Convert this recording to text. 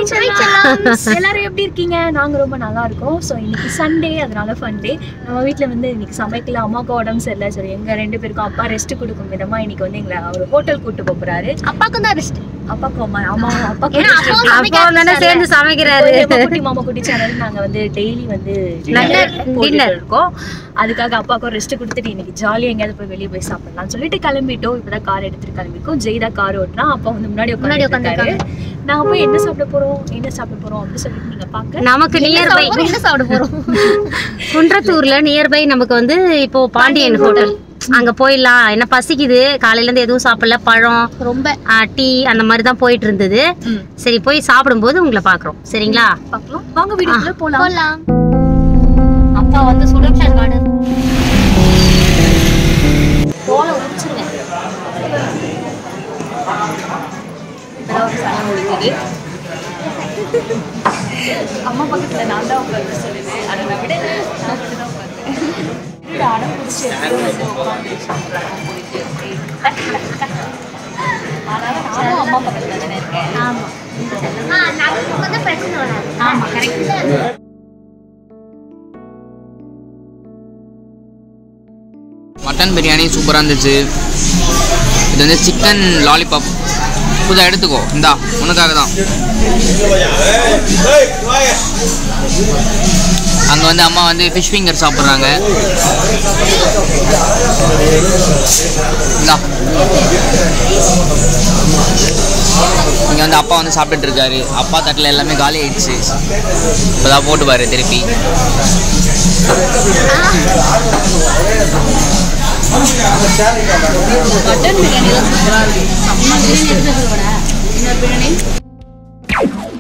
எல்லாரும் எப்படி இருக்கீங்க நாங்க ரொம்ப நல்லா இருக்கோம் ஸோ இன்னைக்கு சண்டே அதனால ஃபன் டே நம்ம வீட்ல வந்து இன்னைக்கு சமைக்கல அம்மாவுக்கு உடம்பு சரியில்லை சரி எங்க ரெண்டு பேருக்கும் அப்பா ரெஸ்ட் கொடுக்கும் விதமா இன்னைக்கு வந்து எங்களை அவர் ஹோட்டல் கூட்டு போப் போறாரு அப்பாக்கும் தான் ரெஸ்ட் அப்பாக்கு அம்மா அம்மா அப்பாக்கு ஏன்னா rest அப்பாவும் இருக்கு. சமைக்க அப்போ தானே சேர்ந்து சமைக்கிறாரு எங்க குட்டி மாமா குட்டி சேனல் நாங்க வந்து டெய்லி வந்து Dinner, போட்டுட்டு dinner. இருக்கோம் அதுக்காக அப்பாவுக்கும் ரெஸ்ட் கொடுத்துட்டு இன்னைக்கு ஜாலியா எங்கேயாவது போய் வெளியே போய் சாப்பிடலாம் சொல்லிட்டு கிளம்பிட்டோம் இப்பதான் கார் எடுத்துட்டு கிளம்பிருக்கோம் ஜெய்தா கார் ஓட்டினா அப்பா வந்து முன்னாடி முன்னாடி உட்காந்து நாங்க போய் என்ன சாப்பிட போறோம் என்ன சாப்பிட போறோம் அப்படின்னு சொல்லிட்டு நீங்க பாக்க நமக்கு நியர்பை என்ன சாப்பிட போறோம் குன்றத்தூர்ல நியர்பை நமக்கு வந்து இப்போ பாண்டியன் ஹோட்டல் அங்க போயிடலாம் என்ன பசிக்குது காலையில இருந்து எதுவும் சாப்பிடல பழம் ரொம்ப டீ அந்த மாதிரி தான் போயிட்டு இருந்தது ம். சரி போய் சாப்பிடும்போது உங்களை பாக்குறோம் சரிங்களா பார்க்கலாம் வாங்க வீடியோக்குள்ள போலாம் போலாம் அப்பா வந்து சுடக்ஷன் கார்டு தோலை உரிச்சிருங்க இப்பதான் ஒரு சண்டை முடிஞ்சது அம்மா பக்கத்துல நான் தான் உட்காந்து சொல்லுது அதை நான் விட நான் மட்டும் தான் உட்காந்தேன் இருடா, அடம் பிடிச்சி எடுத்து வந்து உட்காந்துருச்சு. போயிட்டு, ஏய், டக், டக், டக். அதனால நானும் அம்மா பக்கத்துல தானே இருக்கேன் ஆமா ஆ நமக்கு வந்து பிரச்சனை வராது ஆமா கரெக்ட் மட்டன் பிரியாணி சூப்பராக இருந்துச்சு இது வந்து சிக்கன் லாலிபாப் புதுசாக எடுத்துக்கோ இந்தா உனக்காக தான் அங்கே வந்து அம்மா வந்து ஃபிஷ் ஃபிங்கர் சாப்பிட்றாங்க இந்தா இங்கே வந்து அப்பா வந்து சாப்பிட்டுட்டு இருக்காரு அப்பா தட்டில் எல்லாமே காலி ஆயிடுச்சு இப்போதான் போட்டு பாரு திருப்பி மட்டன் பிரியாணி தான் சூப்பரா இருக்கு செம்ம பிரியாணி எடுத்து இன்னொரு பிரியாணி